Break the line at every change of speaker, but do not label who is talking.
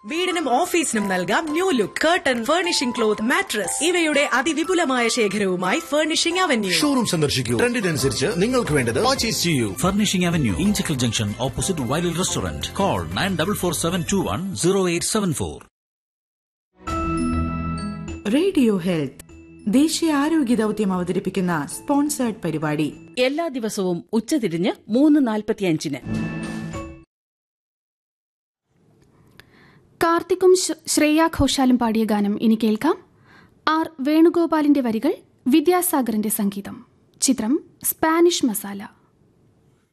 വീടിനും ഓഫീസിനും നൽകാം new look curtain furnishing cloth mattress ഇവയുടെ അതിവിപുലമായ ശേഖരവുമായി ഫർണിഷിംഗ് അവന്യൂ
ഷോറൂം സന്ദർശിക്കൂ ട്രെൻഡിനനുസരിച്ച് നിങ്ങൾക്ക് വേണ്ടത് പർച്ചേസ് ചെയ്യൂ
Furnishing Avenue, Inchicle Junction, opposite Wiley Restaurant. Call 9447210874.
Radio health ദേശീയ ആരോഗ്യ ദൗത്യം അവതരിപ്പിക്കുന്ന സ്പോൺസേർഡ് പരിപാടി
എല്ലാ ദിവസവും ഉച്ചതിരിഞ്ഞ് മൂന്ന് നാൽപ്പത്തിയഞ്ചിന്
കാർത്തിക്കും ശ്- ശ്രേയ ഘോഷാലും പാടിയ ഗാനം ഇനി കേൾക്കാം ആർ വേണുഗോപാലിന്റെ വരികൾ വിദ്യാസാഗറിന്റെ സംഗീതം ചിത്രം സ്പാനിഷ് മസാല